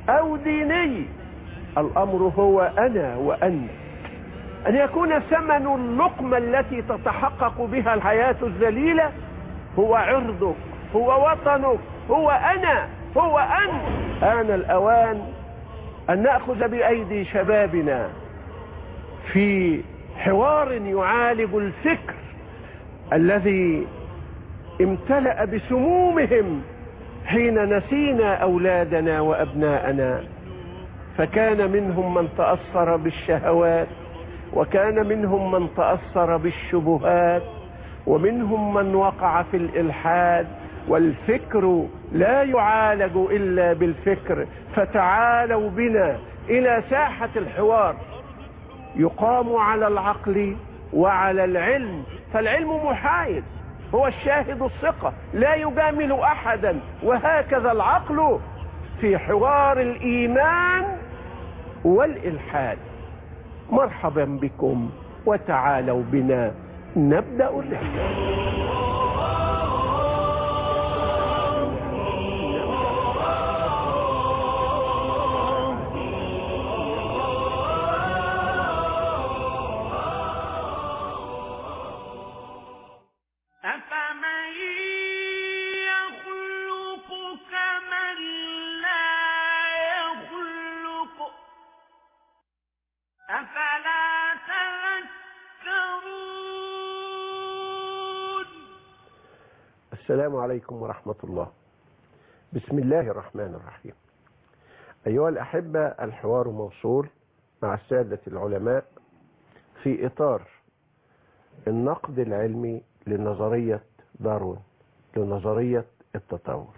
أو ديني الأمر هو أنا وأنت أن يكون ثمن اللقمة التي تتحقق بها الحياة الذليلة هو عرضك هو وطنك هو أنا هو أنت آن الأوان أن نأخذ بأيدي شبابنا في حوار يعالج الفكر الذي امتلأ بسمومهم حين نسينا أولادنا وأبناءنا فكان منهم من تأثر بالشهوات وكان منهم من تأثر بالشبهات ومنهم من وقع في الإلحاد والفكر لا يعالج إلا بالفكر فتعالوا بنا إلى ساحة الحوار يقام على العقل وعلى العلم فالعلم محايد هو الشاهد الثقة لا يجامل أحدا وهكذا العقل في حوار الإيمان والإلحاد مرحبا بكم وتعالوا بنا نبدأ الرحلة أفمن يخلق كمن لا يخلق أفلا تذكرون السلام عليكم ورحمة الله بسم الله الرحمن الرحيم أيها الأحبة الحوار موصول مع السادة العلماء في إطار النقد العلمي لنظرية داروين لنظرية التطور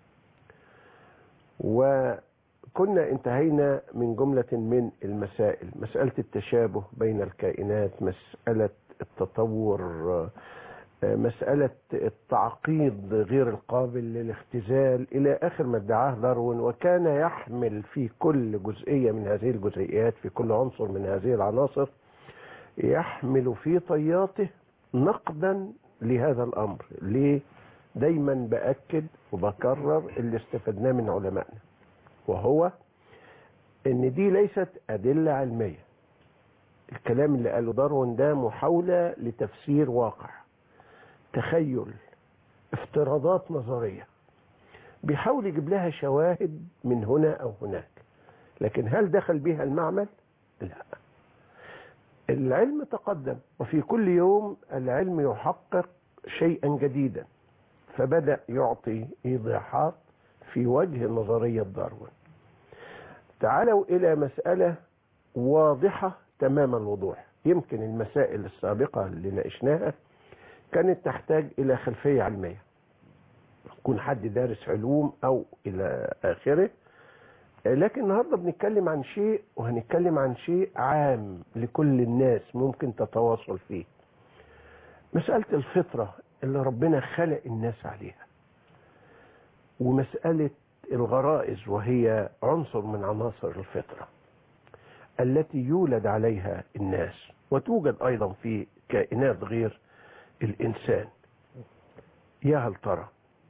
وكنا انتهينا من جملة من المسائل مسألة التشابه بين الكائنات مسألة التطور مسألة التعقيد غير القابل للاختزال إلى آخر ما ادعاه داروين وكان يحمل في كل جزئية من هذه الجزئيات في كل عنصر من هذه العناصر يحمل في طياته نقدا لهذا الأمر ليه دايما بأكد وبكرر اللي استفدناه من علمائنا وهو ان دي ليست أدلة علمية الكلام اللي قاله داروين ده محاولة لتفسير واقع تخيل افتراضات نظرية بيحاول يجيب لها شواهد من هنا أو هناك لكن هل دخل بها المعمل؟ لا العلم تقدم وفي كل يوم العلم يحقق شيئا جديدا فبدأ يعطي إيضاحات في وجه نظرية داروين تعالوا إلى مسألة واضحة تمام الوضوح يمكن المسائل السابقة اللي ناقشناها كانت تحتاج إلى خلفية علمية يكون حد دارس علوم أو إلى آخره لكن النهاردة بنتكلم عن شيء وهنتكلم عن شيء عام لكل الناس ممكن تتواصل فيه مسألة الفطرة اللي ربنا خلق الناس عليها ومسألة الغرائز وهي عنصر من عناصر الفطرة التي يولد عليها الناس وتوجد أيضا في كائنات غير الإنسان يا هل ترى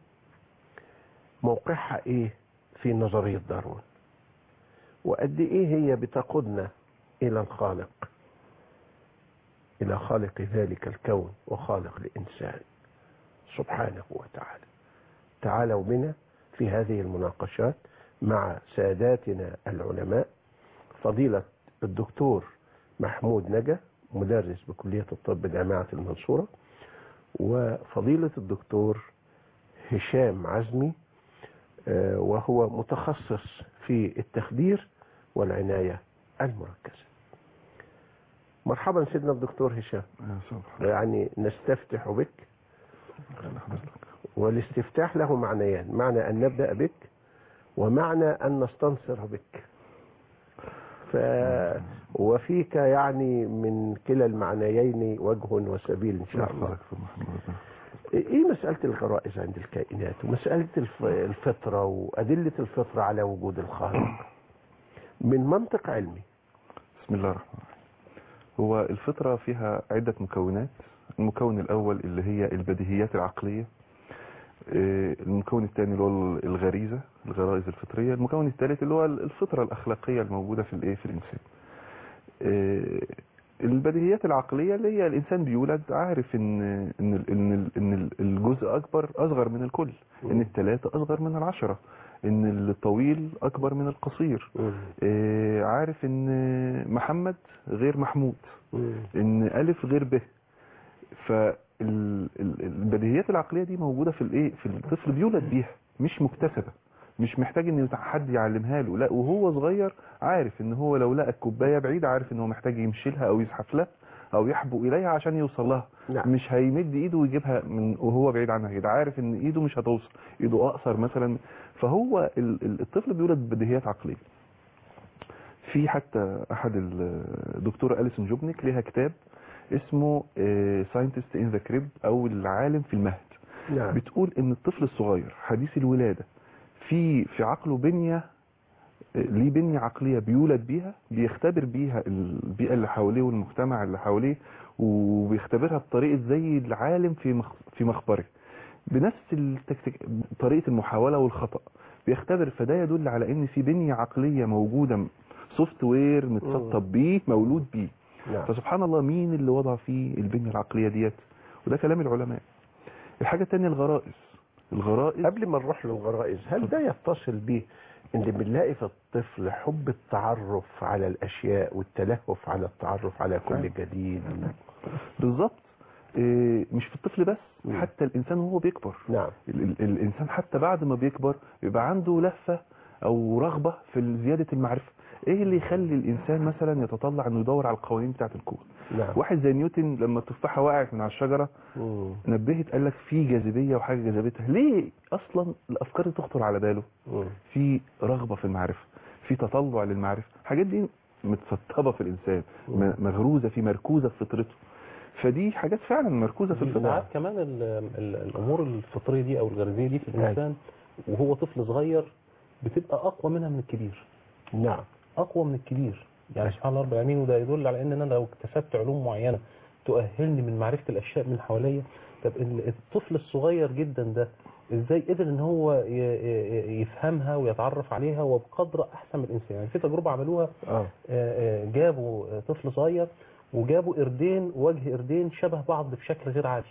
موقعها إيه في نظرية داروين وقد ايه هي بتقودنا الى الخالق الى خالق ذلك الكون وخالق الانسان سبحانه وتعالى تعالوا بنا في هذه المناقشات مع ساداتنا العلماء فضيلة الدكتور محمود نجا مدرس بكلية الطب جامعة المنصورة وفضيلة الدكتور هشام عزمي وهو متخصص في التخدير والعناية المركزة مرحبا سيدنا الدكتور هشام يعني نستفتح بك والاستفتاح له معنيان معنى أن نبدأ بك ومعنى أن نستنصر بك ف وفيك يعني من كلا المعنيين وجه وسبيل إن شاء الله ايه مسألة الغرائز عند الكائنات ومسألة الفطرة وأدلة الفطرة على وجود الخالق من منطق علمي بسم الله الرحمن الرحيم هو الفطرة فيها عدة مكونات المكون الأول اللي هي البديهيات العقلية آه، المكون الثاني اللي هو الغريزة الغرائز الفطرية المكون الثالث اللي هو الفطرة الأخلاقية الموجودة في الايه في الإنسان آه، البديهيات العقلية اللي هي الإنسان بيولد عارف إن إن ال- إن ال- إن الجزء أكبر أصغر من الكل إن الثلاثة أصغر من العشرة إن الطويل أكبر من القصير آه، عارف إن محمد غير محمود ان الف غير ب فالبديهيات العقليه دي موجوده في الايه في الطفل بيولد بيها مش مكتسبه مش محتاج ان حد يعلمها له لا وهو صغير عارف ان هو لو لقى الكوبايه بعيده عارف ان هو محتاج يمشي لها او يزحف لها او يحبو اليها عشان يوصل لها نعم. مش هيمد ايده ويجيبها من وهو بعيد عنها كده عارف ان ايده مش هتوصل ايده اقصر مثلا فهو ال- ال- الطفل بيولد ببديهيات عقليه في حتى احد الدكتوره اليسون جوبنيك ليها كتاب اسمه ساينتست ان ذا كريب او العالم في المهد نعم بتقول ان الطفل الصغير حديث الولاده في في عقله بنيه آه، ليه بنيه عقليه بيولد بيها بيختبر بيها البيئه اللي حواليه والمجتمع اللي حواليه وبيختبرها بطريقه زي العالم في مخ في مخبره بنفس التكتيك طريقه المحاوله والخطا بيختبر فده يدل على ان في بنيه عقليه موجوده سوفت وير متسطب بيه مولود بيه نعم فسبحان الله مين اللي وضع فيه البنيه العقليه ديت وده كلام العلماء الحاجه الثانيه الغرائز الغرائز قبل ما نروح للغرائز هل ده يتصل بيه ان بنلاقي في الطفل حب التعرف على الاشياء والتلهف على التعرف على كل فعلا. جديد بالظبط إيه، مش في الطفل بس مم. حتى الانسان وهو بيكبر نعم ال- ال- الانسان حتى بعد ما بيكبر بيبقى عنده لهفه او رغبه في زياده المعرفه ايه اللي يخلي الانسان مثلا يتطلع انه يدور على القوانين بتاعه الكون نعم واحد زي نيوتن لما التفاحه وقعت من على الشجره مم. نبهت قال لك في جاذبيه وحاجه جذبتها ليه اصلا الافكار دي تخطر على باله مم. في رغبه في المعرفه في تطلع للمعرفه الحاجات دي متسطبه في الانسان م- مغروزه في مركوزه في فطرته فدي حاجات فعلا مركوزه في الفطره ساعات كمان ال ال الامور الفطريه دي او الغريزيه دي في الانسان وهو طفل صغير بتبقى اقوى منها من الكبير نعم اقوى من الكبير يعني سبحان الله رب العالمين وده يدل على ان انا لو اكتسبت علوم معينه تؤهلني من معرفه الاشياء من حواليا طب ال- الطفل الصغير جدا ده ازاي قدر ان هو ي- ي- يفهمها ويتعرف عليها وبقدر احسن من الانسان يعني في تجربه عملوها اه آه، آه، جابوا آه، طفل صغير وجابوا قردين وجه قردين شبه بعض بشكل غير عادي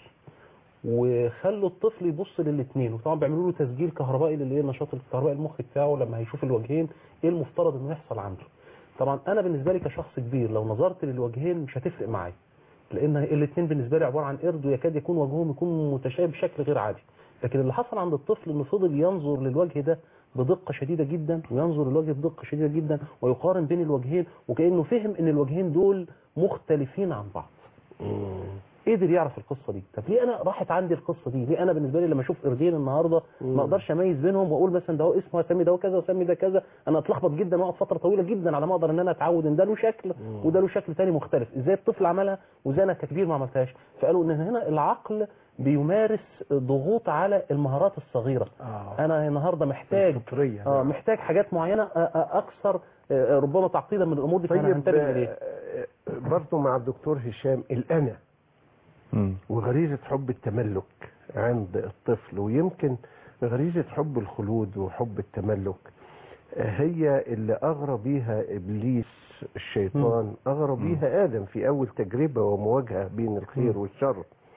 وخلوا الطفل يبص للاثنين وطبعا بيعملوا له تسجيل كهربائي للي هي النشاط الكهربائي المخ بتاعه لما هيشوف الوجهين ايه المفترض انه يحصل عنده طبعا انا بالنسبه لي كشخص كبير لو نظرت للوجهين مش هتفرق معايا لان الاثنين بالنسبه لي عباره عن قرد ويكاد يكون وجههم يكون متشابه بشكل غير عادي لكن اللي حصل عند الطفل انه فضل ينظر للوجه ده بدقه شديده جدا وينظر للوجه بدقه شديده جدا ويقارن بين الوجهين وكانه فهم ان الوجهين دول مختلفين عن بعض مم. قدر يعرف القصه دي طب ليه انا راحت عندي القصه دي ليه انا بالنسبه لي لما اشوف قردين النهارده مم. ما اقدرش اميز بينهم واقول مثلا ده هو اسمه اسمي ده كذا واسمي ده كذا انا اتلخبط جدا واقعد فتره طويله جدا على ما اقدر ان انا اتعود ان ده له شكل وده له شكل تاني مختلف ازاي الطفل عملها وازاي انا ككبير ما عملتهاش فقالوا ان هنا العقل بيمارس ضغوط على المهارات الصغيره اه انا النهارده محتاج الفطرية اه نعم. محتاج حاجات معينه آه، آه، اكثر آه، ربما تعقيدا من الامور دي فانا طيب هنتبه اليه آه، آه، برضه مع الدكتور هشام الأنا مم. وغريزة حب التملك عند الطفل ويمكن غريزة حب الخلود وحب التملك آه، هي اللي أغرى بيها إبليس الشيطان أغرى بيها آدم في أول تجربة ومواجهة بين الخير والشر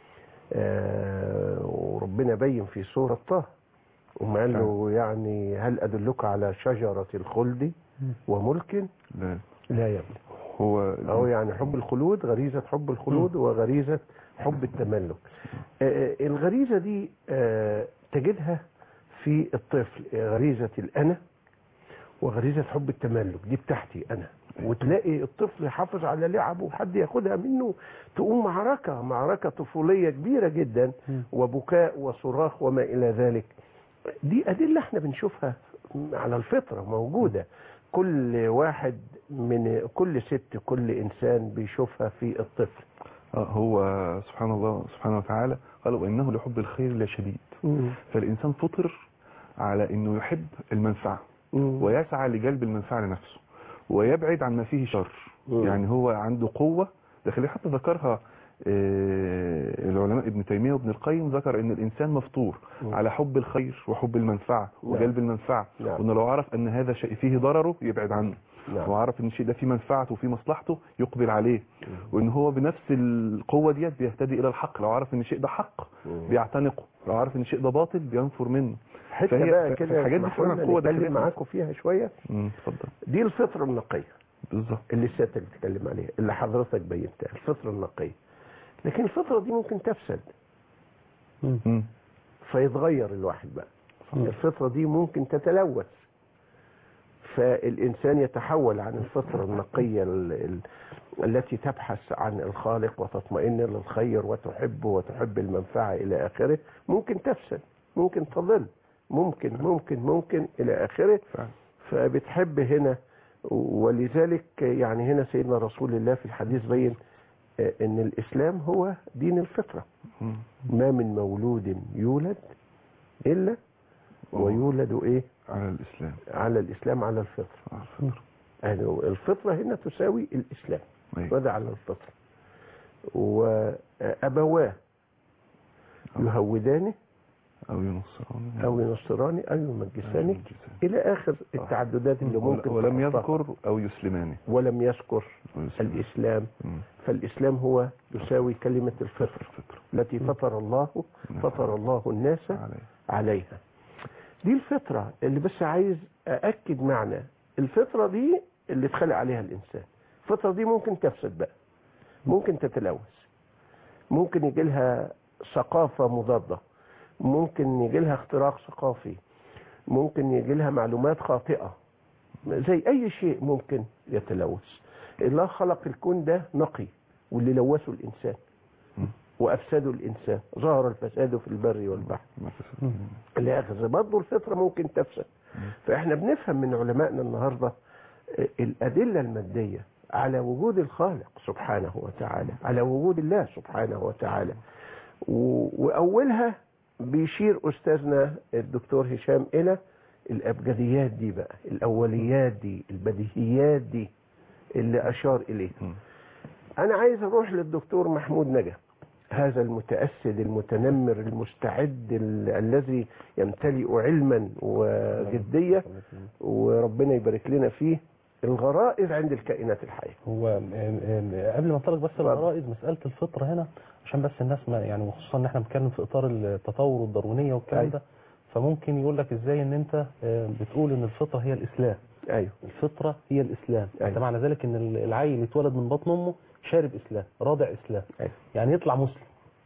آه، وربنا بين في سورة طه وما قال له يعني هل أدلك على شجرة الخلد وملك لا لا يملك هو أهو يعني حب الخلود غريزة حب الخلود وغريزة حب التملك آه، الغريزة دي آه، تجدها في الطفل غريزة الأنا وغريزة حب التملك دي بتاعتي أنا وتلاقي الطفل يحافظ على لعبه وحد ياخدها منه تقوم معركة معركة طفولية كبيرة جدا وبكاء وصراخ وما إلى ذلك دي أدلة احنا بنشوفها على الفطرة موجودة كل واحد من كل ست كل إنسان بيشوفها في الطفل آه، هو سبحان الله سبحانه وتعالى قال وانه لحب الخير لشديد فالانسان فطر على انه يحب المنفعه ويسعى لجلب المنفعه لنفسه ويبعد عن ما فيه شر مم. يعني هو عنده قوه داخليه حتى ذكرها آه، العلماء ابن تيمية وابن القيم ذكر ان الانسان مفطور مم. على حب الخير وحب المنفعة نعم. وجلب المنفعة نعم. وانه لو عرف ان هذا شيء فيه ضرره يبعد عنه نعم. وعرف ان الشيء ده فيه منفعته وفيه مصلحته يقبل عليه وان هو بنفس القوة ديت بيهتدي الى الحق لو عرف ان الشيء ده حق مم. بيعتنقه لو عرف ان الشيء ده باطل بينفر منه حته فهي- بقى ف- كده الحاجات دي اسمحوا فعلا لنا قوة نتكلم داخلية. معاكم فيها شويه مم، اتفضل دي الفطره النقيه بالظبط اللي سيادتك بتتكلم عليها اللي حضرتك بينتها الفطره النقيه لكن الفطره دي ممكن تفسد مم. مم. فيتغير الواحد بقى مم. الفطره دي ممكن تتلوث فالانسان يتحول عن الفطره النقيه ال- ال- التي تبحث عن الخالق وتطمئن للخير وتحبه وتحب المنفعه الى اخره ممكن تفسد ممكن تضل ممكن ممكن ممكن الى اخره فعلا فبتحب هنا ولذلك يعني هنا سيدنا رسول الله في الحديث بين آه، ان الاسلام هو دين الفطره مم. ما من مولود يولد الا ويولد ايه على الاسلام على الاسلام على الفطره على الفطرة يعني الفطره هنا تساوي الاسلام أيوة. وده على الفطره وابواه يهودانه او ينصرون او ينصرانه او يمجسانه الى اخر التعددات اللي ممكن ولم تحطها. يذكر او يسلماني ولم يذكر ويسلمان. الاسلام مم. فالإسلام هو يساوي كلمة الفطر الفطرة التي فطر الله فطر الله الناس عليه عليها دي الفطرة اللي بس عايز أأكد معنى الفطرة دي اللي اتخلق عليها الإنسان الفطرة دي ممكن تفسد بقى ممكن تتلوث ممكن يجي لها ثقافة مضادة ممكن يجي لها اختراق ثقافي ممكن يجي لها معلومات خاطئة زي أي شيء ممكن يتلوث الله خلق الكون ده نقي واللي لوثه الإنسان مم. وأفسده الإنسان ظهر الفساد في البر والبحر ما فسد. الأخذ برضه الفطرة ممكن تفسد فإحنا بنفهم من علمائنا النهاردة آه، الأدلة المادية على وجود الخالق سبحانه وتعالى على وجود الله سبحانه وتعالى و- وأولها بيشير أستاذنا الدكتور هشام إلى الأبجديات دي بقى الأوليات دي البديهيات دي اللي أشار إليه مم. أنا عايز أروح للدكتور محمود نجا هذا المتأسد المتنمر المستعد ال- الذي يمتلئ علما وجدية وربنا يبارك لنا فيه الغرائز عند الكائنات الحية هو آم، آم، قبل ما انطلق بس الغرائز مساله الفطره هنا عشان بس الناس ما يعني وخصوصا ان احنا بنتكلم في اطار التطور والداروينيه والكلام أيوة. ده فممكن يقول لك ازاي ان انت آم، بتقول ان الفطره هي الاسلام أيوه الفطره هي الاسلام أيوة. انت معنى ذلك ان ال- العيل يتولد من بطن امه شارب اسلام راضع اسلام أيوة. يعني يطلع مسلم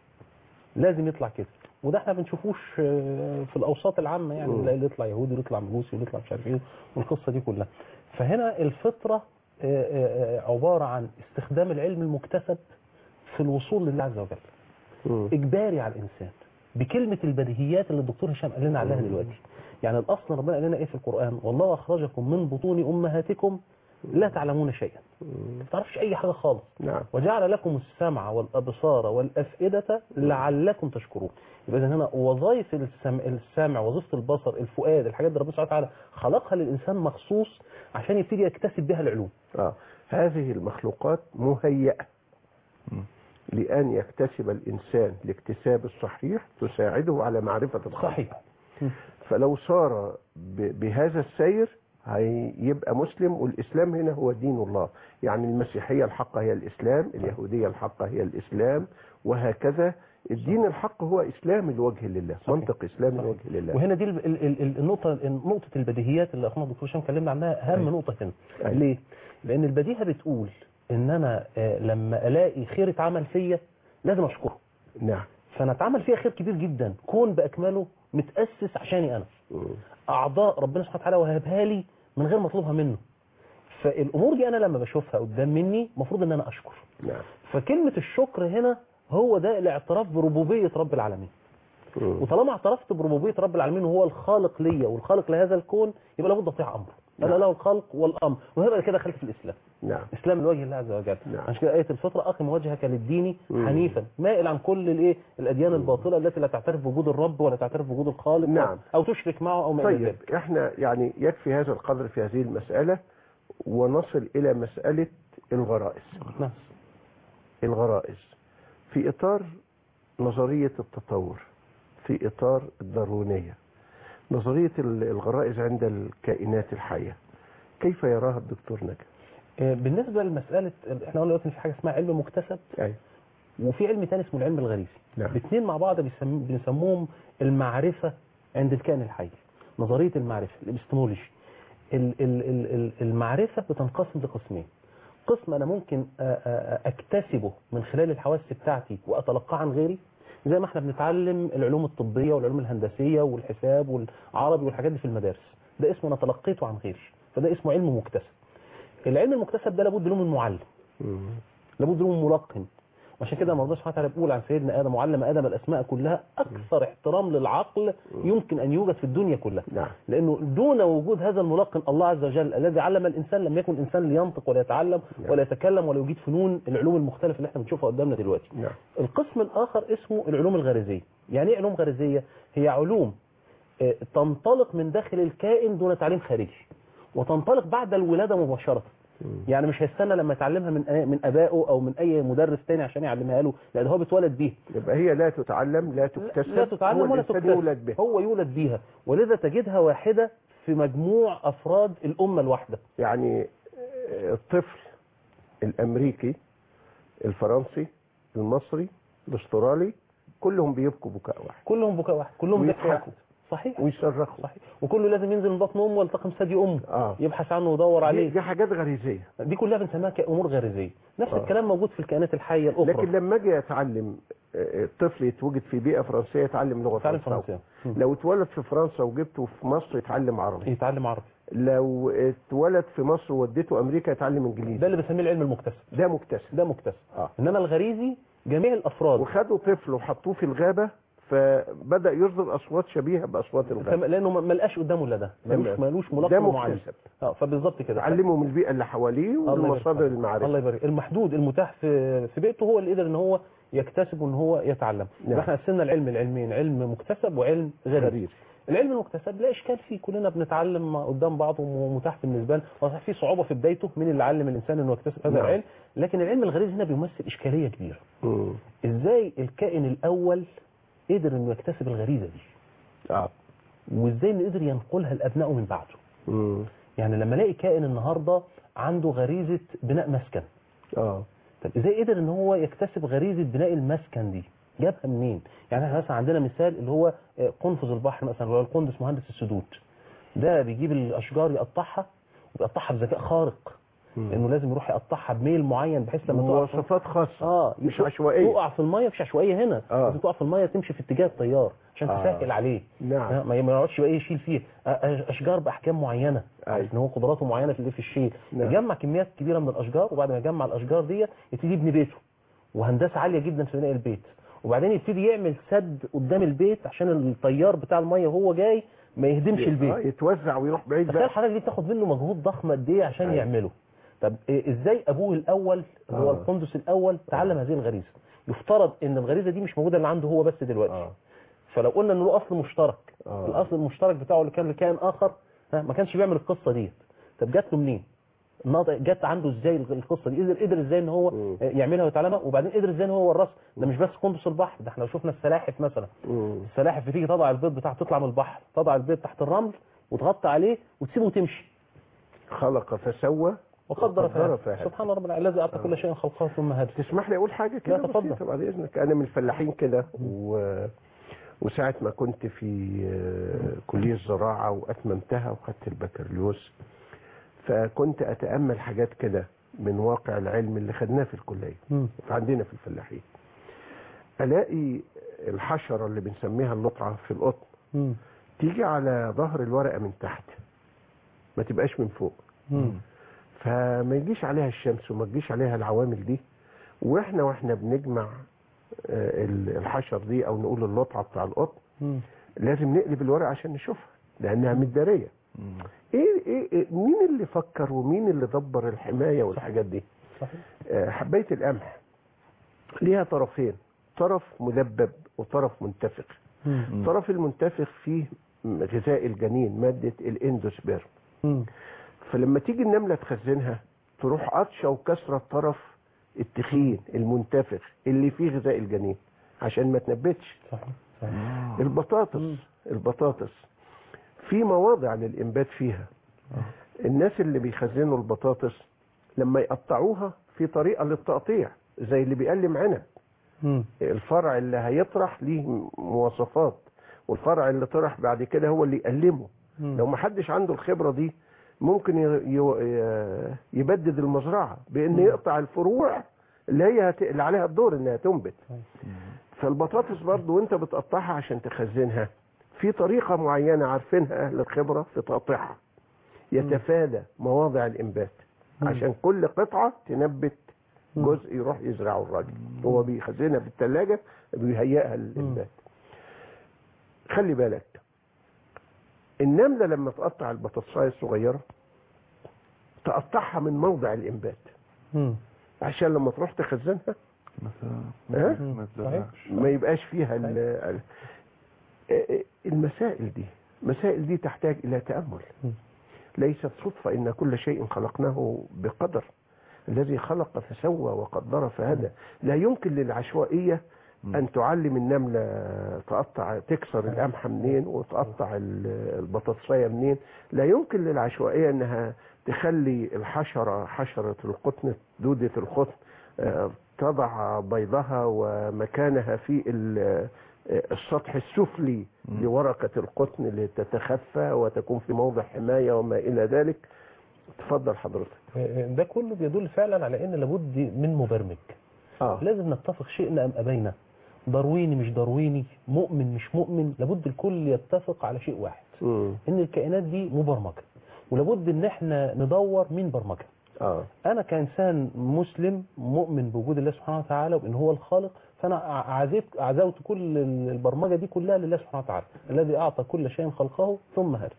لازم يطلع كده وده احنا بنشوفوش آه، في الاوساط العامه يعني مم. نلاقي اللي يطلع يهودي اللي يطلع مجوسي اللي يطلع مش عارف ايه والقصه دي كلها فهنا الفطره آه، آه، آه، عباره عن استخدام العلم المكتسب في الوصول لله عز وجل مم. اجباري على الانسان بكلمه البديهيات اللي الدكتور هشام قال لنا عليها دلوقتي يعني الاصل ربنا قال لنا ايه في القران والله اخرجكم من بطون امهاتكم لا تعلمون شيئا ما تعرفش اي حاجه خالص نعم وجعل لكم السمع والابصار والافئده لعلكم تشكرون يبقى إذن هنا وظائف السمع, السمع وظيفه البصر الفؤاد الحاجات دي ربنا سبحانه وتعالى خلقها للانسان مخصوص عشان يبتدي يكتسب بها العلوم آه. هذه المخلوقات مهيئة مم. لأن يكتسب الإنسان الاكتساب الصحيح تساعده على معرفة الخالق صحيح فلو صار ب- بهذا السير هيبقى مسلم والإسلام هنا هو دين الله يعني المسيحية الحقة هي الإسلام اليهودية الحقة هي الإسلام وهكذا الدين الحق هو إسلام الوجه لله صحيح. منطق إسلام صحيح. الوجه لله وهنا دي ال- ال- ال- النقطة نقطة البديهيات اللي أخونا الدكتور هشام كلمنا عنها أهم أيوة. نقطة هنا أيوة. ليه؟ لأن البديهة بتقول إن أنا آه، لما ألاقي خير اتعمل فيا لازم أشكره نعم فأنا اتعمل فيا خير كبير جدا كون بأكمله متأسس عشاني أنا مم. أعضاء ربنا سبحانه وتعالى وهبها لي من غير ما أطلبها منه فالأمور دي أنا لما بشوفها قدام مني المفروض إن أنا أشكر نعم فكلمة الشكر هنا هو ده الاعتراف بربوبية رب العالمين مم. وطالما اعترفت بربوبيه رب العالمين وهو الخالق ليا والخالق لهذا الكون يبقى لابد اطيع امره انا له الخلق والامر وهيبقى كده دخلت في الاسلام نعم اسلام لوجه الله عز وجل نعم. عشان كده ايه الفطره اقم وجهك للدين مم. حنيفا مائل عن كل الايه الاديان الباطله التي لا تعترف بوجود الرب ولا تعترف بوجود الخالق نعم. او تشرك معه او ما الى طيب ذلك احنا يعني يكفي هذا القدر في هذه المسألة ونصل إلى مسألة الغرائز نعم الغرائز في إطار نظرية التطور في إطار الداروينية نظرية ال- الغرائز عند الكائنات الحية كيف يراها الدكتور نجا؟ آه، بالنسبه لمساله احنا قلنا دلوقتي إن في حاجه اسمها علم مكتسب أي. وفي علم تاني اسمه العلم الغريزي نعم. الاثنين مع بعض بيسم... بنسموهم المعرفه عند الكائن الحي نظريه المعرفه الابستمولوجي ال... ال... ال... ال- المعرفه بتنقسم لقسمين قسم انا ممكن أ- أ- أ- اكتسبه من خلال الحواس بتاعتي واتلقاه عن غيري زي ما احنا بنتعلم العلوم الطبيه والعلوم الهندسيه والحساب والعربي والحاجات دي في المدارس ده اسمه انا تلقيته عن غيري فده اسمه علم مكتسب العلم المكتسب ده لابد له من معلم مم. لابد له من ملقن وعشان كده ربنا سبحانه وتعالى بيقول عن سيدنا ادم وعلم ادم الاسماء كلها اكثر احترام للعقل يمكن ان يوجد في الدنيا كلها نعم لانه دون وجود هذا الملقن الله عز وجل الذي علم الانسان لم يكن انسان لينطق ولا يتعلم نعم. ولا يتكلم ولا يجيد فنون العلوم المختلفه اللي احنا بنشوفها قدامنا دلوقتي نعم القسم الاخر اسمه العلوم الغريزيه يعني ايه علوم غريزيه هي علوم آه، تنطلق من داخل الكائن دون تعليم خارجي وتنطلق بعد الولاده مباشره مم. يعني مش هيستنى لما يتعلمها من من ابائه او من اي مدرس تاني عشان يعلمها له لان هو بيتولد بيها يبقى هي لا تتعلم لا تكتسب لا تتعلم هو ولا الإنسان تكتسب يولد به هو يولد بيها ولذا تجدها واحده في مجموع افراد الامه الواحده يعني آه، الطفل الامريكي الفرنسي المصري الاسترالي كلهم بيبكوا بكاء واحد كلهم بكاء واحد كلهم ضحك ويضحكوا. واحد صحيح ويصرخوا صحيح وكله لازم ينزل من بطن امه ويلتقم ثدي امه اه يبحث عنه ويدور دي, عليه دي حاجات غريزيه دي كلها بنسميها كامور غريزيه نفس آه. الكلام موجود في الكائنات الحيه الاخرى لكن لما اجي اتعلم آه، الطفل يتوجد في بيئه فرنسيه يتعلم لغه تعلم فرنساويه فرنسي مم. لو اتولد في فرنسا وجبته في مصر يتعلم عربي يتعلم عربي لو اتولد في مصر ووديته امريكا يتعلم ده انجليزي اللي بنسميه العلم المكتسب ده مكتسب ده مكتسب اه انما الغريزي جميع الافراد وخدوا طفل وحطوه في الغابه فبدا يصدر اصوات شبيهه باصوات الغابه فم- لانه ما ما لقاش قدامه الا ده ملوش تمام. ملوش ده ملقب معين مكتسب اه فبالظبط كده علمه من البيئه اللي حواليه الله يبارك والمصادر فيك. المعرفه الله يبارك المحدود المتاح في في بيئته هو اللي قدر ان هو يكتسب وان هو يتعلم نعم. يبقى احنا قسمنا العلم العلمين علم مكتسب وعلم غريزي غريزي العلم المكتسب لا اشكال فيه كلنا بنتعلم قدام بعض ومتاح بالنسبه لنا وصحيح في صعوبه في بدايته مين اللي علم الانسان انه يكتسب هذا نعم. العلم لكن العلم الغريزي هنا بيمثل اشكاليه كبيره مم. ازاي الكائن الاول قدر انه يكتسب الغريزه دي اه وازاي انه قدر ينقلها لابنائه من بعده مم. يعني لما الاقي كائن النهارده عنده غريزه بناء مسكن اه طب ازاي قدر ان هو يكتسب غريزه بناء المسكن دي جابها منين يعني احنا مثلا عندنا مثال اللي هو آه، قنفذ البحر مثلا اللي هو القندس مهندس السدود ده بيجيب الاشجار يقطعها وبيقطعها بذكاء خارق مم. لانه لازم يروح يقطعها بميل معين بحيث لما تقع في- مواصفات خاصه اه مش يتق- عشوائيه تقع في الميه مفيش عشوائيه هنا آه. لازم تقع في الميه تمشي في اتجاه التيار عشان آه. تسهل عليه نعم آه، ما ما يقعدش بقى يشيل فيه آه، آه، اشجار باحكام معينه أيوة. عارف ان هو قدراته معينه في اللي في الشيل نعم. يجمع كميات كبيره من الاشجار وبعد ما يجمع الاشجار دي يبتدي يبني بيته وهندسه عاليه جدا في بناء البيت وبعدين يبتدي يعمل سد قدام البيت عشان التيار بتاع الميه وهو جاي ما يهدمش آه البيت يتوزع ويروح بعيد تخيل بقى حضرتك دي بتاخد منه مجهود ضخم قد ايه عشان أيوة. يعمله طب إيه ازاي ابوه الاول اللي هو آه. القندس الاول تعلم هذه الغريزه يفترض ان الغريزه دي مش موجوده اللي عنده هو بس دلوقتي اه فلو قلنا ان له اصل مشترك آه. الاصل المشترك بتاعه اللي كان لكائن اخر ها ما كانش بيعمل القصه ديت طب جات له منين النهارده جت عنده ازاي القصه دي قدر قدر ازاي ان هو مم. يعملها ويتعلمها وبعدين قدر ازاي ان هو ورثها ده مش بس قندس البحر ده احنا لو شفنا السلاحف مثلا مم. السلاحف بتيجي تضع البيض بتاعها تطلع من البحر تضع البيض تحت الرمل وتغطي عليه وتسيبه تمشي خلق فسوى وقدر وقدر فهد فهد. سبحان ربنا الذي اعطى كل شيء خلقه ثم هدى تسمح لي اقول حاجه كده لا، تفضل. بسيطة بعد اذنك انا من الفلاحين كده و... وساعه ما كنت في آه، كليه الزراعه واتممتها وخدت البكالوريوس فكنت اتامل حاجات كده من واقع العلم اللي خدناه في الكليه مم. عندنا في الفلاحين الاقي الحشره اللي بنسميها اللطعه في القطن مم. تيجي على ظهر الورقه من تحت ما تبقاش من فوق مم. فما يجيش عليها الشمس وما تجيش عليها العوامل دي واحنا واحنا بنجمع آه، ال- الحشر دي او نقول اللطعه بتاع القطن مم. لازم نقلب الورقه عشان نشوفها لانها متداريه ايه ايه إيه- مين اللي فكر ومين اللي دبر الحمايه والحاجات دي صحيح آه، حبايه القمح ليها طرفين طرف مدبب وطرف منتفخ مم. الطرف المنتفخ فيه غذاء الجنين ماده الاندوسبيرم مم. فلما تيجي النملة تخزنها تروح قطشة وكسرة الطرف التخين المنتفخ اللي فيه غذاء الجنين عشان ما تنبتش صحيح صحيح البطاطس البطاطس في مواضع للإنبات فيها الناس اللي بيخزنوا البطاطس لما يقطعوها في طريقة للتقطيع زي اللي بيقلم عنب مم. الفرع اللي هيطرح ليه مواصفات والفرع اللي طرح بعد كده هو اللي يقلمه مم. لو ما حدش عنده الخبرة دي ممكن ي- ي- يبدد المزرعة بان يقطع الفروع اللي هي هت... اللي عليها الدور انها تنبت فالبطاطس برضو وانت بتقطعها عشان تخزنها في طريقة معينة عارفينها اهل الخبرة في تقطيعها يتفادى مواضع الانبات عشان كل قطعة تنبت جزء يروح يزرعه الراجل هو بيخزنها بالثلاجة بيهيئها للانبات خلي بالك النملة لما تقطع البطاطساية الصغيرة تقطعها من موضع الانبات مم. عشان لما تروح تخزنها مثلا ها؟ ما تزرعش ما يبقاش فيها ال- ال- ال- المسائل دي مسائل دي تحتاج إلى تأمل م. ليست صدفة إن كل شيء خلقناه بقدر الذي خلق فسوى وقدر فهدى لا يمكن للعشوائية أن تعلم النملة تقطع تكسر القمحة منين وتقطع ال- البطاطساية منين لا يمكن للعشوائية أنها تخلي الحشرة حشرة القطن دودة القطن آه، تضع بيضها ومكانها في ال- آه، السطح السفلي لورقة القطن لتتخفى وتكون في موضع حماية وما إلى ذلك تفضل حضرتك ده كله بيدل فعلا على ان لابد من مبرمج آه. لازم نتفق شئنا ام ابينا دارويني مش دارويني مؤمن مش مؤمن لابد الكل يتفق على شيء واحد مم. ان الكائنات دي مبرمجه ولابد ان احنا ندور مين برمجها آه. انا كانسان مسلم مؤمن بوجود الله سبحانه وتعالى وان هو الخالق فانا عزيت عزوت كل البرمجه دي كلها لله سبحانه وتعالى الذي اعطى كل شيء خلقه ثم هدى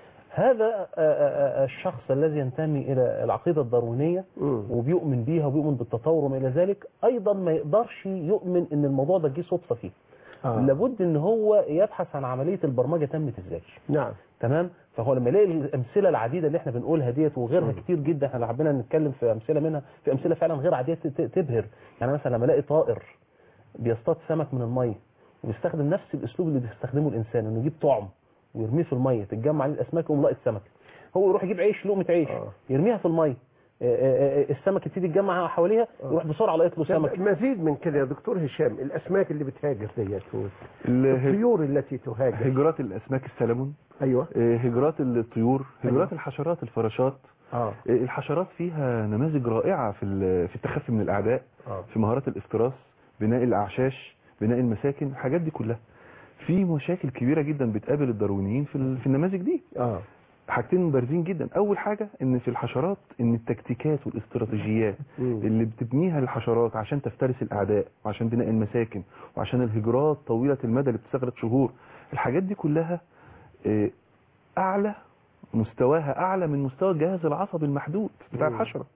هذا آه، آه، آه، الشخص الذي ينتمي الى العقيده الداروينيه مم. وبيؤمن بيها وبيؤمن بالتطور وما الى ذلك ايضا ما يقدرش يؤمن ان الموضوع ده جه صدفه فيه آه. لابد ان هو يبحث عن عمليه البرمجه تمت ازاي نعم تمام فهو لما يلاقي الامثله العديده اللي احنا بنقولها ديت وغيرها كتير جدا احنا لو حبينا نتكلم في امثله منها في امثله فعلا غير عاديه ت- تبهر يعني مثلا لما الاقي طائر بيصطاد سمك من الميه وبيستخدم نفس الاسلوب اللي بيستخدمه الانسان انه يجيب طعم ويرميه في الميه تتجمع عليه الاسماك ويقوم لاقط سمك هو يروح يجيب عيش لقمه عيش آه. يرميها في الميه آه، آه، آه، السمك يبتدي يتجمع حواليها يروح بسرعه لاقط له سمك مزيد من كده يا دكتور هشام الاسماك اللي بتهاجر ديت اله- الطيور التي تهاجر هجرات الاسماك السلمون ايوه آه، هجرات الطيور هجرات أيوة. الحشرات الفراشات اه آه، الحشرات فيها نماذج رائعة في ال- في التخفي من الأعداء اه في مهارات الافتراس بناء الأعشاش بناء المساكن الحاجات دي كلها في مشاكل كبيرة جدا بتقابل الداروينيين في ال- في النماذج دي اه حاجتين بارزين جدا أول حاجة إن في الحشرات إن التكتيكات والاستراتيجيات مم. اللي بتبنيها الحشرات عشان تفترس الأعداء وعشان بناء المساكن وعشان الهجرات طويلة المدى اللي بتستغرق شهور الحاجات دي كلها آه، أعلى مستواها أعلى من مستوى الجهاز العصبي المحدود بتاع مم. الحشرة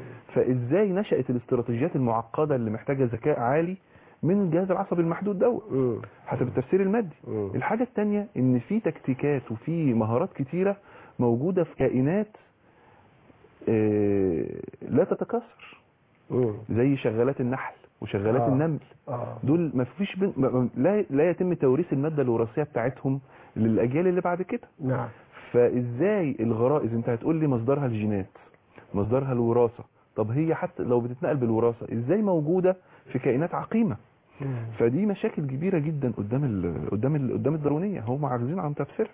فازاي نشأت الاستراتيجيات المعقدة اللي محتاجة ذكاء عالي من الجهاز العصبي المحدود دوت مم. حسب التفسير المادي مم. الحاجة التانية ان في تكتيكات وفي مهارات كتيرة موجودة في كائنات آه، لا تتكاثر مم. زي شغالات النحل وشغالات آه. النمل اه دول ما فيش بين ما- ما- لا لا يتم توريث المادة الوراثية بتاعتهم للأجيال اللي بعد كده نعم فازاي الغرائز انت هتقول لي مصدرها الجينات مصدرها الوراثة طب هي حتى لو بتتنقل بالوراثة ازاي موجودة في كائنات عقيمة فدي مشاكل كبيرة جدا قدام ال قدام ال قدام الدرونية هم عاجزين عن تفسيرها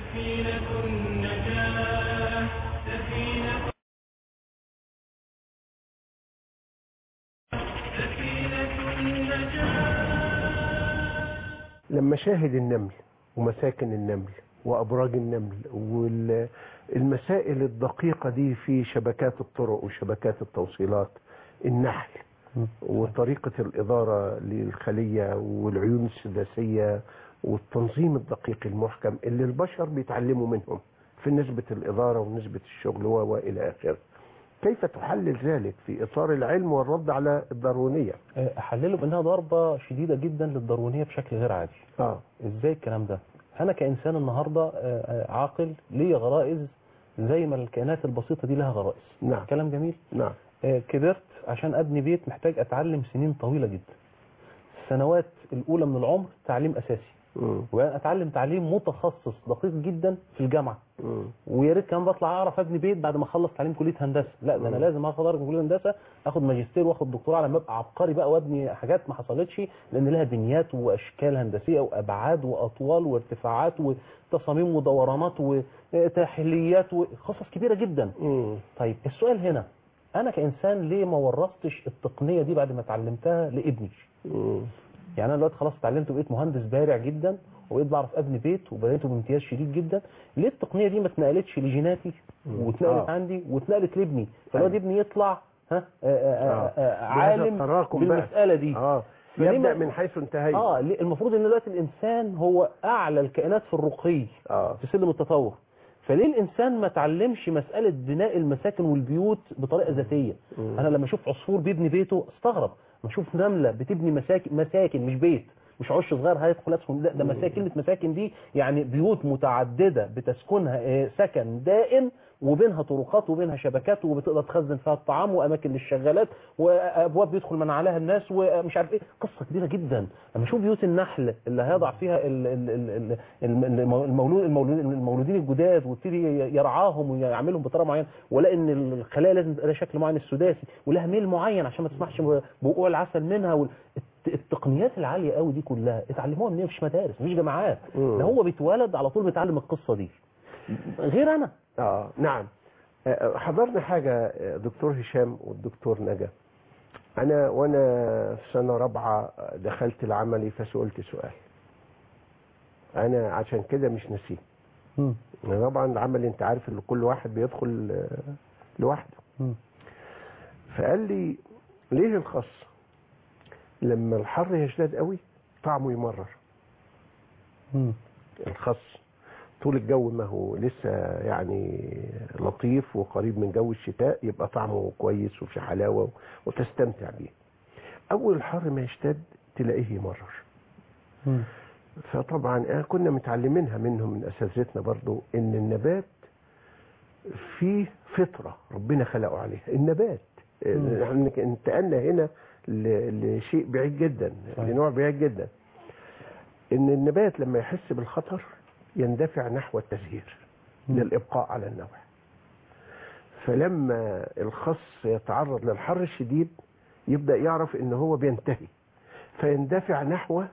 لما شاهد النمل ومساكن النمل وابراج النمل والمسائل الدقيقه دي في شبكات الطرق وشبكات التوصيلات النحل وطريقه الاداره للخليه والعيون السداسيه والتنظيم الدقيق المحكم اللي البشر بيتعلموا منهم في نسبه الاداره ونسبه الشغل و- والى اخره كيف تحلل ذلك في اطار العلم والرد على الدارونيه احلله بانها ضربه شديده جدا للداروينيه بشكل غير عادي اه ازاي الكلام ده انا كانسان النهارده آه، آه، عاقل ليا غرائز زي ما الكائنات البسيطه دي لها غرائز نعم كلام جميل نعم آه، كبرت عشان ابني بيت محتاج اتعلم سنين طويله جدا السنوات الاولى من العمر تعليم اساسي مم. واتعلم تعليم متخصص دقيق جدا في الجامعه مم. ويا ريت كمان بطلع اعرف ابني بيت بعد ما اخلص تعليم كليه هندسه لا ده انا مم. لازم اخد درجه كليه هندسه اخد ماجستير واخد دكتوراه على ما ابقى عبقري بقى وابني حاجات ما حصلتش لان لها بنيات واشكال هندسيه وابعاد واطوال وارتفاعات وتصاميم ودورانات وتحليات وقصص كبيره جدا مم. طيب السؤال هنا انا كانسان ليه ما ورثتش التقنيه دي بعد ما اتعلمتها لابني مم. يعني انا دلوقتي خلاص اتعلمت وبقيت مهندس بارع جدا وبقيت بعرف ابني بيت وبنيته بامتياز شديد جدا ليه التقنيه دي ما اتنقلتش لجيناتي مم. واتنقلت آه. عندي واتنقلت لابني فالواد أيوة. ابني يطلع ها آه آه آه. آه آه بهذا عالم التراكم بقى. بالمساله دي اه فليه يبدا ما- من حيث انتهيت اه ليه- المفروض ان دلوقتي الانسان هو اعلى الكائنات في الرقي اه في سلم التطور فليه الانسان ما تعلمش مساله بناء المساكن والبيوت بطريقه ذاتيه مم. انا لما اشوف عصفور بيبني بيته استغرب لما اشوف نمله بتبني مساكن مساكن مش بيت مش عش صغير هيدخل يسكن لا ده مساكن كلمه مساكن دي يعني بيوت متعدده بتسكنها آه، سكن دائم وبينها طرقات وبينها شبكات وبتقدر تخزن فيها الطعام واماكن للشغالات وابواب بيدخل من عليها الناس ومش عارف ايه قصه كبيره جدا لما اشوف بيوت النحل اللي هيضع فيها ال- ال- ال- ال- المولود المولود المولودين الجداد ويبتدي يرعاهم ويعملهم بطريقه معينه ولا ان الخلايا لازم تبقى لها شكل معين السداسي ولها ميل معين عشان ما تسمحش بوقوع العسل منها وال- الت- التقنيات العاليه قوي دي كلها اتعلموها منين مش مدارس مش جامعات مم. ده هو بيتولد على طول بيتعلم القصه دي غير انا اه نعم آه، حضرنا حاجة آه، دكتور هشام والدكتور نجا أنا وأنا في سنة رابعة آه، دخلت العملي فسئلت سؤال أنا عشان كده مش نسيه مم. طبعا العمل أنت عارف إن كل واحد بيدخل آه، لوحده مم. فقال لي ليه الخس لما الحر يشتد قوي طعمه يمرر مم. الخس طول الجو ما هو لسه يعني لطيف وقريب من جو الشتاء يبقى طعمه كويس وفي حلاوة وتستمتع بيه أول الحر ما يشتد تلاقيه يمرر مم. فطبعا آه كنا متعلمينها منهم من أساتذتنا برضو إن النبات فيه فطرة ربنا خلقه عليها النبات مم. احنا انتقلنا هنا ل- لشيء بعيد جدا صحيح. لنوع بعيد جدا ان النبات لما يحس بالخطر يندفع نحو التزهير مم. للابقاء على النوع فلما الخص يتعرض للحر الشديد يبدا يعرف ان هو بينتهي فيندفع نحو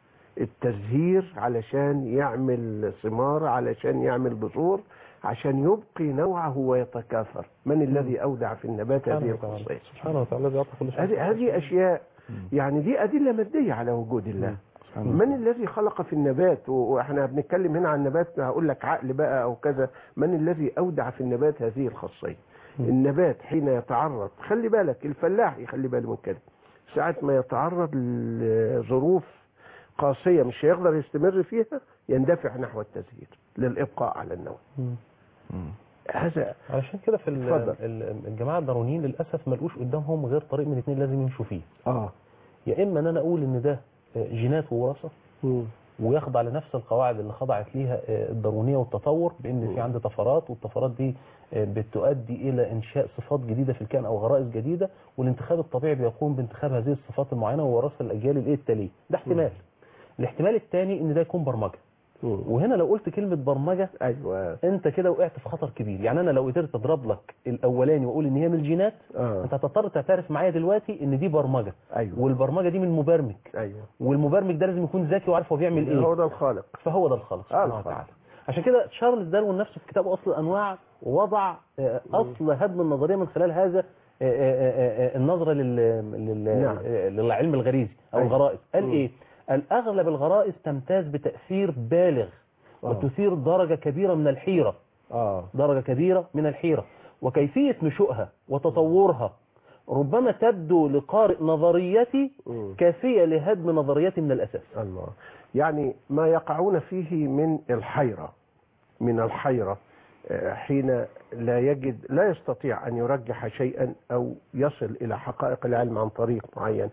التزهير علشان يعمل ثمار علشان يعمل بذور عشان يبقي نوعه ويتكاثر من الذي اودع في النبات هذه سبحانه وتعالى الخصيه سبحانه وتعالى الذي يعطي كل شيء هذه هذه اشياء يعني دي ادله ماديه على وجود الله سبحان الله. من الذي خلق في النبات و- واحنا بنتكلم هنا عن النبات هقول لك عقل بقى او كذا من الذي اودع في النبات هذه الخاصيه النبات حين يتعرض خلي بالك الفلاح يخلي باله من كده ساعة ما يتعرض لظروف قاسية مش هيقدر يستمر فيها يندفع نحو التزهير للإبقاء على النوع مم. مم. هذا علشان كده في ال- اتفضل. ال- الجماعه الدارونيين للاسف ما لقوش قدامهم غير طريق من الاثنين لازم يمشوا فيه اه يا اما ان انا اقول ان ده آه، جينات ووراثه ويخضع لنفس القواعد اللي خضعت ليها آه، الدارونيه والتطور بان في عندي طفرات والطفرات دي آه، بتؤدي الى انشاء صفات جديده في الكائن او غرائز جديده والانتخاب الطبيعي بيقوم بانتخاب هذه الصفات المعينه ووراثها للاجيال الايه التاليه ده احتمال الاحتمال الثاني ان ده يكون برمجه مم. وهنا لو قلت كلمه برمجه ايوه انت كده وقعت في خطر كبير يعني انا لو قدرت اضرب لك الاولاني واقول ان هي من الجينات اه انت هتضطر تعترف معايا دلوقتي ان دي برمجه ايوه والبرمجه دي من مبرمج ايوه والمبرمج ده لازم يكون ذكي وعارف هو بيعمل ايه هو ده الخالق فهو ده الخالق سبحانه الخالق. وتعالى عشان كده تشارلز داروين نفسه في كتابه اصل الانواع وضع آه، اصل هدم النظريه من خلال هذا آه، آه، آه، آه، النظره لل... لل... نعم. آه، للعلم الغريزي او أيوة. الغرائز قال مم. ايه قال اغلب الغرائز تمتاز بتاثير بالغ آه. وتثير درجه كبيره من الحيره اه درجة كبيرة من الحيرة وكيفية نشوئها وتطورها ربما تبدو لقارئ نظريتي مم. كافية لهدم نظريتي من الأساس الله يعني ما يقعون فيه من الحيرة من الحيرة آه، حين لا يجد لا يستطيع أن يرجح شيئا أو يصل إلى حقائق العلم عن طريق معين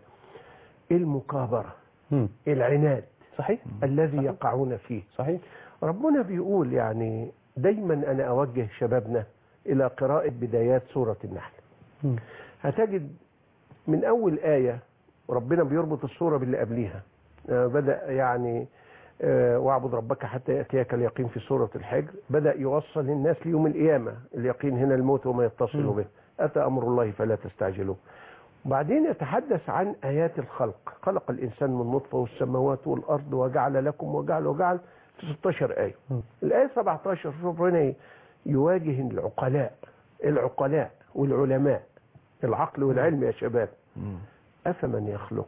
المكابرة مم. العناد صحيح الذي صحيح. يقعون فيه صحيح ربنا بيقول يعني دايما أنا أوجه شبابنا إلى قراءة بدايات سورة النحل مم. هتجد من أول آية ربنا بيربط الصورة باللي قبليها آه، بدأ يعني آه، واعبد ربك حتى يأتيك اليقين في سورة الحجر بدأ يوصل الناس ليوم القيامة اليقين هنا الموت وما يتصل مم. به أتى أمر الله فلا تستعجلوه وبعدين يتحدث عن آيات الخلق خلق الإنسان من نطفة والسماوات والأرض وجعل لكم وجعل وجعل في 16 آية مم. الآية 17 شوف هنا إيه؟ يواجه العقلاء العقلاء والعلماء العقل والعلم يا شباب مم. أفمن يخلق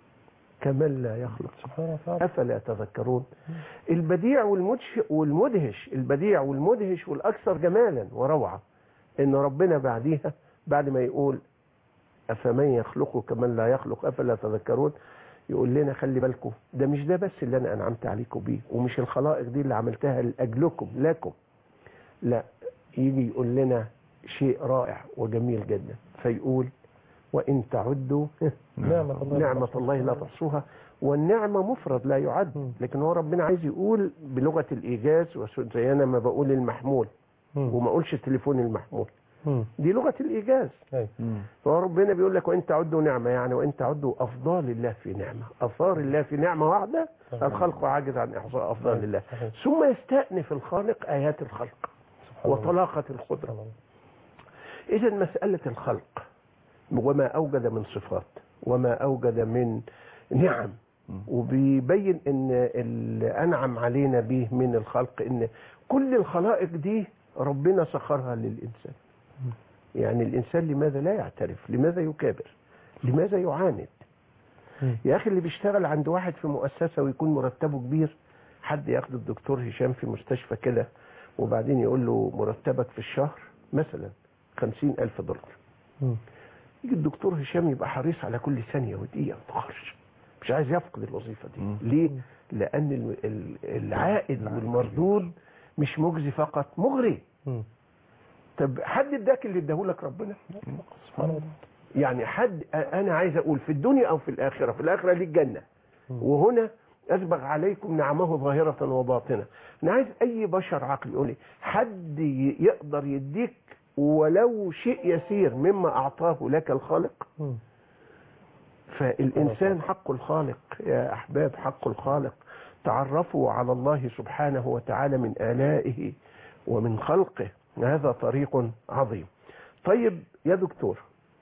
كمن لا يخلق سبحانه وتعالى أفلا تذكرون البديع والمدهش والمدهش البديع والمدهش والأكثر جمالا وروعة إن ربنا بعديها بعد ما يقول أفمن يخلق كمن لا يخلق أفلا تذكرون يقول لنا خلي بالكم ده مش ده بس اللي أنا أنعمت عليكم بيه ومش الخلائق دي اللي عملتها لأجلكم لكم لا يجي يقول لنا شيء رائع وجميل جدا فيقول وإن تعدوا نعمة الله نعمة الله لا تحصوها والنعمة مفرد لا يعد مم. لكن هو ربنا عايز يقول بلغة الإيجاز زي أنا ما بقول المحمول مم. وما أقولش التليفون المحمول مم. دي لغة الإيجاز أيوة. مم. فهو ربنا بيقول لك وإن تعدوا نعمة يعني وإن تعدوا أفضال الله في نعمة أثار الله في نعمة واحدة الخلق عاجز عن إحصاء أفضال الله صحيح. ثم يستأنف الخالق آيات الخلق سبحان الله. وطلاقة القدرة سبحان الله. إذا مسألة الخلق وما أوجد من صفات وما أوجد من نعم وبيبين ان اللي انعم علينا به من الخلق ان كل الخلائق دي ربنا سخرها للانسان يعني الانسان لماذا لا يعترف لماذا يكابر لماذا يعاند مم. يا اخي اللي بيشتغل عند واحد في مؤسسه ويكون مرتبه كبير حد ياخد الدكتور هشام في مستشفى كده وبعدين يقول له مرتبك في الشهر مثلا خمسين ألف دولار مم. يجي الدكتور هشام يبقى حريص على كل ثانية ودقيقة ما تخرج مش عايز يفقد الوظيفة دي مم. ليه؟ لأن ال- ال- العائد والمردود مش مجزي فقط مغري مم. طب حد اداك اللي اداهولك ربنا سبحان الله يعني حد انا عايز اقول في الدنيا او في الاخره في الاخره ليك جنه وهنا اسبغ عليكم نعمه ظاهره وباطنه انا عايز اي بشر عقل يقول لي حد ي- يقدر يديك ولو شيء يسير مما اعطاه لك الخالق مم. فالإنسان حق الخالق يا أحباب حق الخالق تعرفوا على الله سبحانه وتعالى من آلائه ومن خلقه هذا طريق عظيم طيب يا دكتور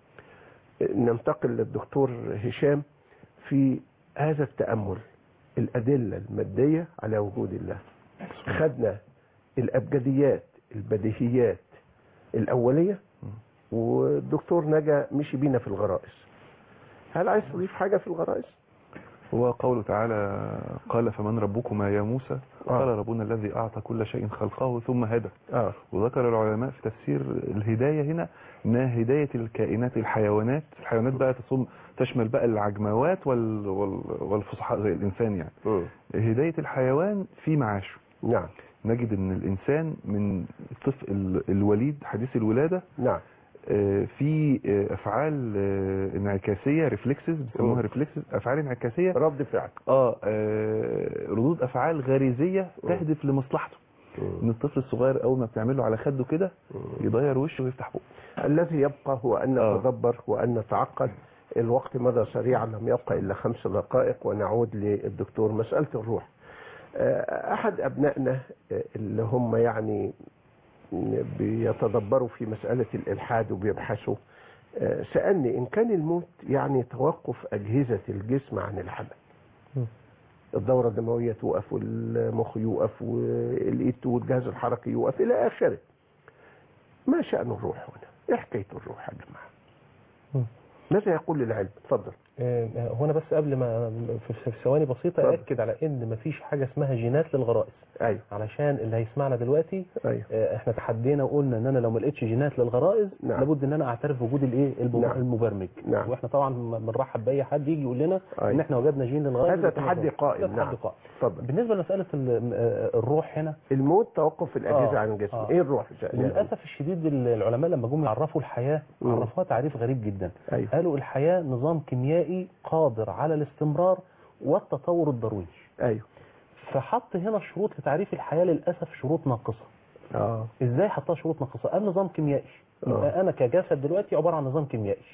ننتقل للدكتور هشام في هذا التأمل الأدلة المادية على وجود الله خدنا الأبجديات البديهيات الأولية والدكتور نجا مشي بينا في الغرائز هل عايز تضيف حاجة في الغرائز؟ هو قوله تعالى قال فمن ربكما يا موسى آه. قال ربنا الذي أعطى كل شيء خلقه ثم هدى اه وذكر العلماء في تفسير الهداية هنا انها هداية الكائنات الحيوانات الحيوانات بقى تصم تشمل بقى العجموات وال وال والفصحاء زي الإنسان يعني مم. هداية الحيوان في معاشه نعم نجد ان الإنسان من الطفل ال- الوليد حديث الولادة نعم آه، في آه، أفعال آه، انعكاسية ريفلكسز بيسموها مم. ريفلكسز أفعال انعكاسية رد فعل اه آه، ردود افعال غريزيه تهدف لمصلحته ان الطفل الصغير اول ما بتعمله على خده كده يضير وشه ويفتح بقه الذي يبقى هو أن آه. نتدبر وأن نتعقل الوقت مضى سريعا لم يبقى إلا خمس دقائق ونعود للدكتور مسألة الروح آه، أحد أبنائنا آه، اللي هم يعني بيتدبروا في مسألة الإلحاد وبيبحثوا آه، سألني إن كان الموت يعني توقف أجهزة الجسم عن العمل مم. الدورة الدموية توقف والمخ يوقف والإيد والجهاز الحركي يوقف إلى آخره ما شأن الروح هنا إيه حكاية الروح يا جماعة مم. ماذا يقول العلم تفضل آه، هو انا بس قبل ما في في ثواني بسيطه اتفضل. اكد على ان مفيش حاجه اسمها جينات للغرائز أيوه علشان اللي هيسمعنا دلوقتي أيوه آه، احنا تحدينا وقلنا ان انا لو ما لقيتش جينات للغرائز نعم. لابد ان انا اعترف بوجود الايه الب- نعم. المبرمج نعم. واحنا طبعا بنرحب باي حد يجي يقول لنا أيوه. ان احنا وجدنا جين للغرائز هذا وكنا تحدي غلط. قائم، ده نعم. تحدي قائم تفضل بالنسبه لمساله ال- آه، الروح هنا الموت توقف الأجهزة آه. عن الجسم آه. إيه الروح للاسف الشديد العلماء لما جم يعرفوا الحياه مم. عرفوها تعريف غريب جدا أيوه قالوا الحياه نظام كيميائي قادر على الاستمرار والتطور الضروري أيوه فحط هنا شروط لتعريف الحياه للاسف شروط ناقصه آه ازاي حطها شروط ناقصه قال نظام كيميائي يبقى انا كجسد دلوقتي عباره عن نظام كيميائي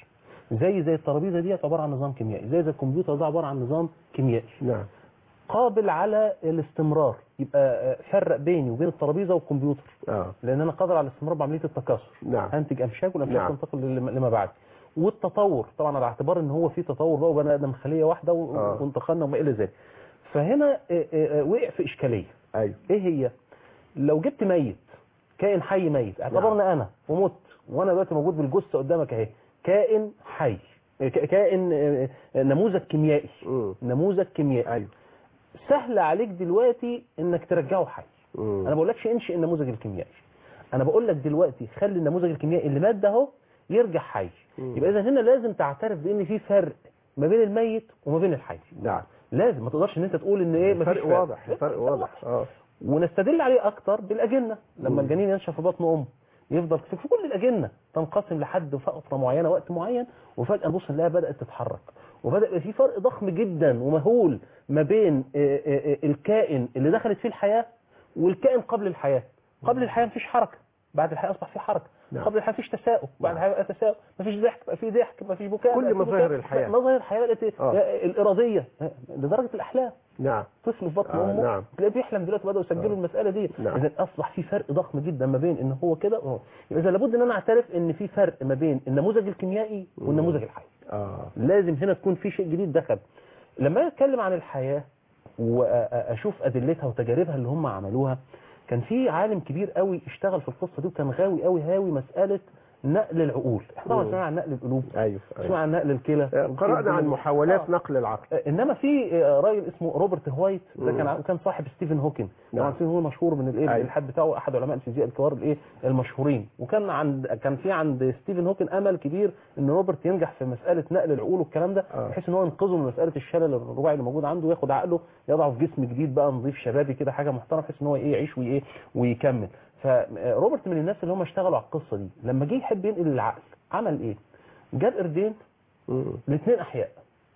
زي زي الترابيزه ديت عباره عن نظام كيميائي زي زي الكمبيوتر ده عباره عن نظام كيميائي نعم قابل على الاستمرار يبقى آه، فرق بيني وبين الترابيزه والكمبيوتر اه لان انا قادر على الاستمرار بعمليه التكاثر نعم انتج امشاج والامشاج نعم. تنتقل لما لما بعد والتطور طبعا على اعتبار ان هو في تطور بقى وبني ادم خليه واحده و- آه. وانتقلنا وما الى ذلك فهنا آه، آه، آه، وقع في اشكاليه ايوه ايه هي لو جبت ميت كائن حي ميت اعتبرنا انا ومت وانا دلوقتي موجود بالجثه قدامك اهي كائن حي ك- كائن آه، آه، نموذج كيميائي مم. نموذج كيميائي ايوه سهل عليك دلوقتي انك ترجعه حي مم. انا بقول لكش انشئ النموذج الكيميائي انا بقول لك دلوقتي خلي النموذج الكيميائي اللي مات ده اهو يرجع حي مم. يبقى اذا هنا لازم تعترف بان في فرق ما بين الميت وما بين الحي نعم لازم ما تقدرش ان انت تقول ان ايه مفيش فرق واضح فرق واضح اه ونستدل عليه اكتر بالاجنه لما مم. الجنين ينشا في بطن امه يفضل في في كل الاجنه تنقسم لحد فتره معينه وقت معين وفجاه نبص نلاقيها بدات تتحرك وبدا يبقى في فرق ضخم جدا ومهول ما بين آه، آه، آه، الكائن اللي دخلت فيه الحياه والكائن قبل الحياه قبل الحياه مفيش حركه بعد الحياه اصبح في حركه نعم. قبل الحياه مفيش تساؤل بعد الحياه بقى تساؤل مفيش ضحك بقى في ضحك مفيش بكاء كل بقى في مظاهر بكاء. الحياة. مظاهر الحياه بقت آه. آه، الاراديه آه، لدرجه الاحلام نعم طفل في بطن آه، امه نعم. تلاقيه بيحلم دلوقتي بداوا يسجلوا آه. المساله دي نعم. اذا اصبح في فرق ضخم جدا ما بين ان هو كده وهو يبقى اذا لابد ان انا اعترف ان في فرق ما بين النموذج الكيميائي والنموذج الحي اه لازم هنا تكون في شيء جديد دخل لما اتكلم عن الحياه واشوف ادلتها وتجاربها اللي هم عملوها كان في عالم كبير قوي اشتغل في القصه دي وكان غاوي قوي هاوي مساله نقل العقول احنا طبعا مم. سمعنا عن نقل القلوب ايوه, سمعنا أيوة. عن نقل الكلى آه، قرانا عن محاولات آه. نقل العقل آه، انما في آه، راجل اسمه روبرت هوايت ده مم. كان ع- كان صاحب ستيفن هوكينج نعم. طبعا ستيفن هو مشهور من الايه أيوة. الالحاد بتاعه احد علماء الفيزياء الكبار الايه المشهورين وكان عند كان في عند ستيفن هوكينج امل كبير ان روبرت ينجح في مساله نقل العقول والكلام ده آه. بحيث ان هو ينقذه من مساله الشلل الرباعي اللي موجود عنده وياخد عقله يضعه في جسم جديد بقى نظيف شبابي كده حاجه محترمه بحيث ان هو ايه يعيش وايه ويكمل فروبرت من الناس اللي هم اشتغلوا على القصه دي لما جه يحب ينقل العقل عمل ايه جاب قردين مم. الاثنين احياء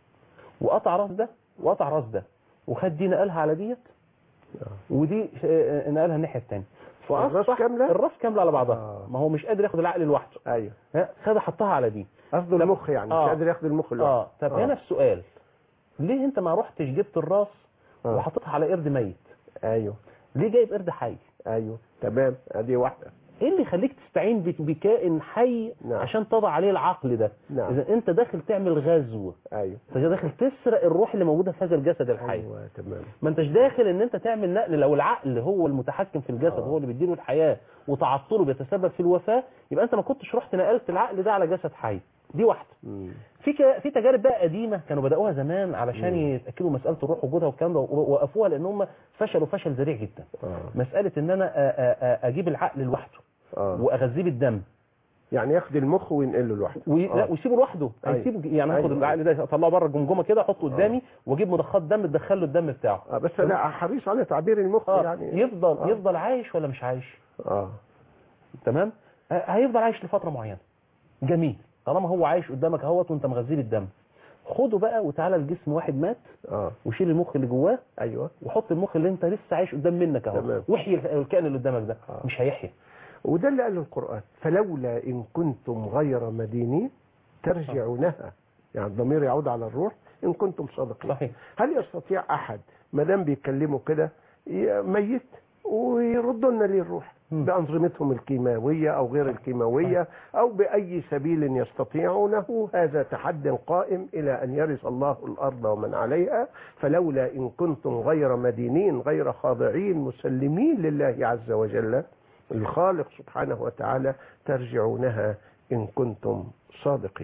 وقطع راس ده وقطع راس ده وخد دي نقلها على ديت آه. ودي آه، نقلها الناحيه الثانيه الراس كاملة؟ الراس كامله على بعضها آه. ما هو مش قادر ياخد العقل لوحده ايوه ها، خد حطها على دي قصده طب- المخ يعني مش آه. قادر ياخد المخ لوحده اه طب هنا السؤال ليه انت ما رحتش جبت الراس آه. وحطيتها على قرد ميت ايوه ليه جايب قرد حي ايوه تمام ادي واحده ايه اللي يخليك تستعين بك- بكائن حي نعم. عشان تضع عليه العقل ده نعم. اذا انت داخل تعمل غزو ايوه انت داخل تسرق الروح اللي موجوده في هذا الجسد الحي ايوه تمام ما انتش داخل ان انت تعمل نقل لو العقل هو المتحكم في الجسد آه. هو اللي بيديله الحياه وتعطله بيتسبب في الوفاه يبقى انت ما كنتش رحت نقلت العقل ده على جسد حي دي واحده مم. في ك... في تجارب بقى قديمه كانوا بداوها زمان علشان مم. يتاكدوا مساله الروح وجودها والكلام ده ووقفوها لان هم فشلوا فشل ذريع جدا اه مساله ان انا أ- أ- أ- اجيب العقل لوحده اه واغذيه بالدم يعني ياخد المخ وينقله لوحده وي... آه. لا ويسيبه لوحده أيوة. هيسيبه يعني هاخد أيوة. العقل ده اطلعه بره الجمجمه كده احطه قدامي واجيب مضخات دم تدخل له الدم بتاعه اه بس انا حريص على تعبير المخ اه يعني يفضل آه. يفضل عايش ولا مش عايش اه تمام آه، هيفضل عايش لفتره معينه جميل طالما هو عايش قدامك اهوت وانت مغذيه بالدم خده بقى وتعالى لجسم واحد مات اه وشيل المخ اللي جواه ايوه وحط المخ اللي انت لسه عايش قدام منك اهو تمام. واحيي الكائن اللي قدامك ده آه. مش هيحيا وده اللي قاله القرآن فلولا إن كنتم غير مدينين ترجعونها يعني الضمير يعود على الروح إن كنتم صادقين صحيح هل يستطيع أحد ما دام بيتكلموا كده ي- ميت ويردوا لنا ليه الروح مم. بأنظمتهم الكيماوية أو غير الكيماوية أو بأي سبيل يستطيعونه هذا تحد قائم إلى أن يرث الله الأرض ومن عليها فلولا إن كنتم غير مدينين غير خاضعين مسلمين لله عز وجل الخالق سبحانه وتعالى ترجعونها إن كنتم صادقين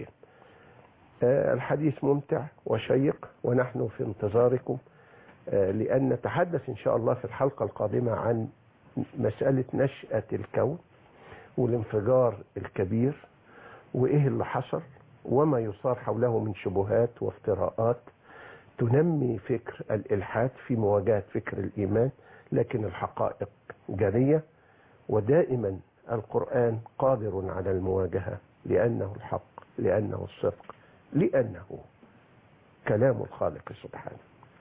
آه، الحديث ممتع وشيق ونحن في انتظاركم آه، لأن نتحدث إن شاء الله في الحلقة القادمة عن مسألة نشأة الكون والانفجار الكبير وإيه اللي حصل وما يصار حوله من شبهات وافتراءات تنمي فكر الإلحاد في مواجهة فكر الإيمان لكن الحقائق جارية ودائما القرآن قادر على المواجهة لأنه الحق لأنه الصدق لأنه كلام الخالق سبحانه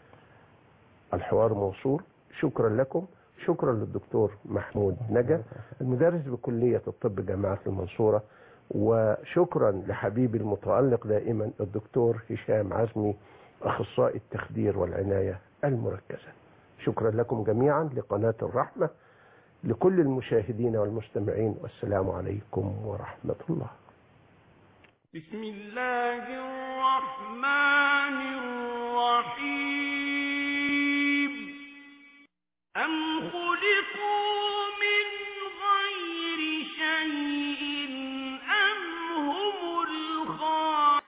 الحوار موصول شكرا لكم شكرا للدكتور محمود نجا المدرس بكلية الطب جامعة المنصورة وشكرا لحبيبي المتألق دائما الدكتور هشام عزمي أخصائي التخدير والعناية المركزة شكرا لكم جميعا لقناة الرحمة لكل المشاهدين والمستمعين والسلام عليكم ورحمة الله بسم الله الرحمن الرحيم أم خلقوا